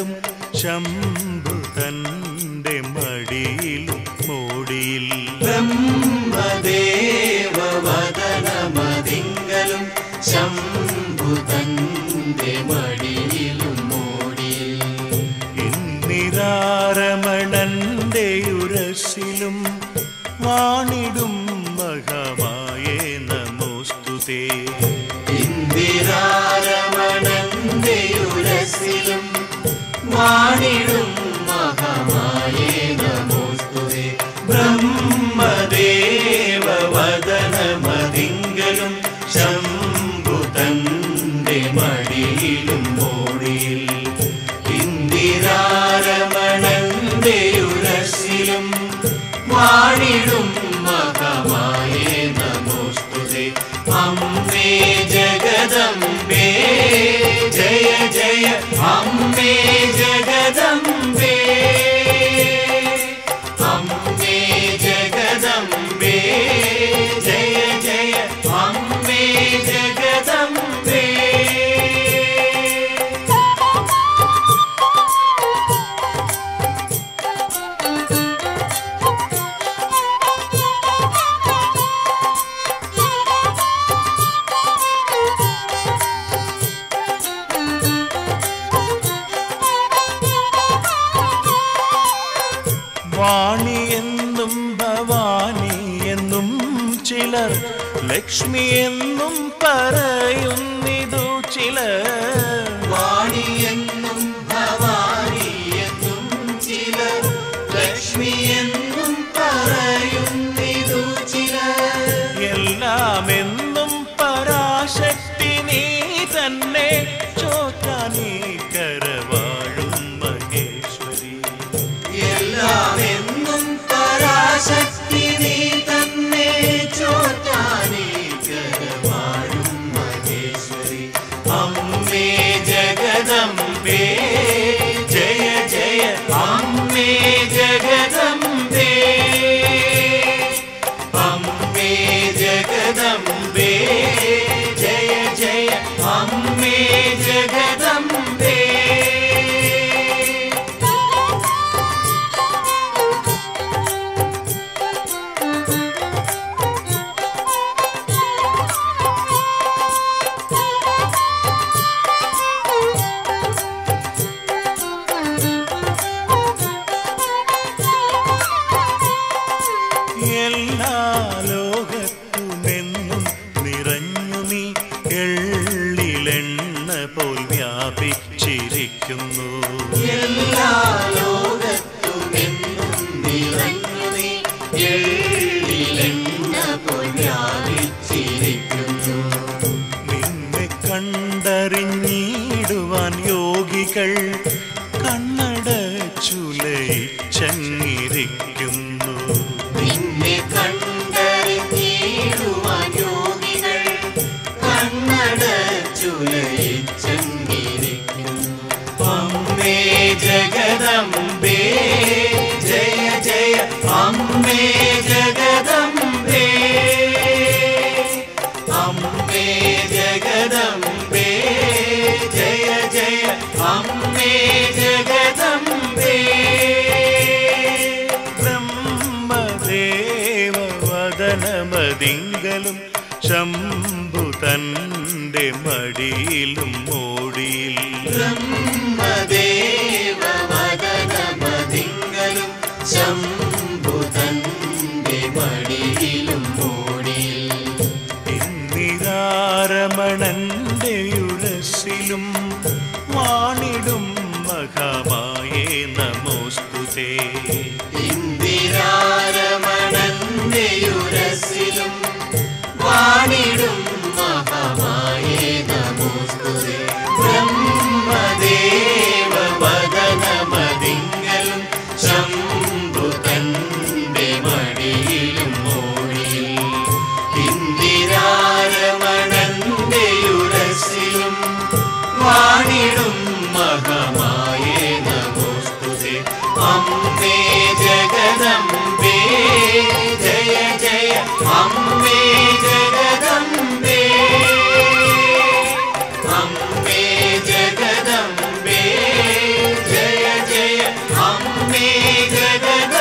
മതിങ്കലും ശംഭു തന്റെ മടിയിലും മോടിയിൽ ബ്രഹ്മദേവവദനമതിങ്കലും ശംഭുതന്റെ മടിയിലും മോടിയിൽ ഇന്ദിരാരമണന്റെ ഉരസിലും വാണിടും മഹമായേ നമോസ്തുതേ ഇന്ദിരാരമണന്റെ ഉരസിലും വാണിടും മഹമായേ നമോസ്തുതേ ബ്രഹ്മദേവവദനമതിങ്കലും ശംഭുതന്റെ മടിയിലും മോടിയിൽ ഇന്ദിരാരമണന്റെ ഉരസിലും വാണിടും മഹമായേ നമോസ്തുതേ അമ്മേ ജഗദംബേ ജയ ജയ അമ്മേ ജഗദംബേ അമ്മേ ജഗദംബേ ജയ ജയ അമ്മേ ജഗദംബേ വാണി എന്നും ഭവാനി എന്നും ചിലർ ലക്ഷ്മി എന്നും പറയുന്നിതു ചിലർ വാണിയെന്നും ഭവാനിയെന്നും ചിലർ ലക്ഷ്മി എന്നും പറയുന്നിതു ചിലർ എല്ലാം എന്നും പരാശക്തി നീ തന്നെ ചോറ്റാനീ കരവാഴും മഹേശ്വരി എല്ലാം എന്നും പരാശക്തി നീ തന്നെ ചോറ്റാനീ കരവാഴും മഹേശ്വരി അമ്മേ ജഗദംബേ ജയ ജയ അമ്മേ ജഗദംബേ അമ്മേ ജഗദംബേ ജയ ജയ അമ്മേ ജഗദംബേ എല്ലാ ലോകത്തുമെന്നും നിറഞ്ഞു നീ എള്ളിലെണ്ണ പോൽ വ്യാപിച്ചിരിക്കുന്നു എല്ലാ ലോകത്തുമെന്നും നിറഞ്ഞു നീ എള്ളിലെണ്ണ പോൽ വ്യാപിച്ചിരിക്കുന്നു നിന്നെ കണ്ടറിഞ്ഞിടുവാൻ യോഗികൾ കണ്ണട ചുലയിച്ചങ്ങിരിക്കുന്നു നിന്നെ കണ്ടറിഞ്ഞിടുവാൻ യോഗികൾ കണ്ണട ചുലയിച്ചങ്ങിരിക്കുന്നു അമ്മേ ജഗദംബേ ജയ ജയ അമ്മേ ജഗദംബേ അമ്മേ ജഗദംബേ ജയ ജയ അമ്മേ ജഗദംബേ ബ്രഹ്മദേവവദനമതിങ്കലും ശംഭു തന്റെ മടിയിലും മോടിയിൽ ബ്രഹ്മദേവവദനമതിങ്കലും ശംഭുതന്റെ മടിയിലും മോടിയിൽ ഇന്ദിരാരമണന്റെ ഉരസിലും വാണിടും മഹാമായേ നമോസ്തുതേ ഇന്ദിരാരമണന്റെ യുരസിലും വാണിടും മഹമായേ നമോസ്തുതേ ബ്രഹ്മദേവവദനമതിങ്കലും ശംഭുതന്റെ മടിയിലും മോടിയിൽ ഇന്ദിരാരമണന്റെ യുരസിലും വാണിടും മഹമായേ നമോസ്തുതേ അമ്മേ ജഗദംബേ ജയ ജയ അമ്മേ ജഗദംബേ അമ്മേ ജഗദംബേ ജയ ജഗദ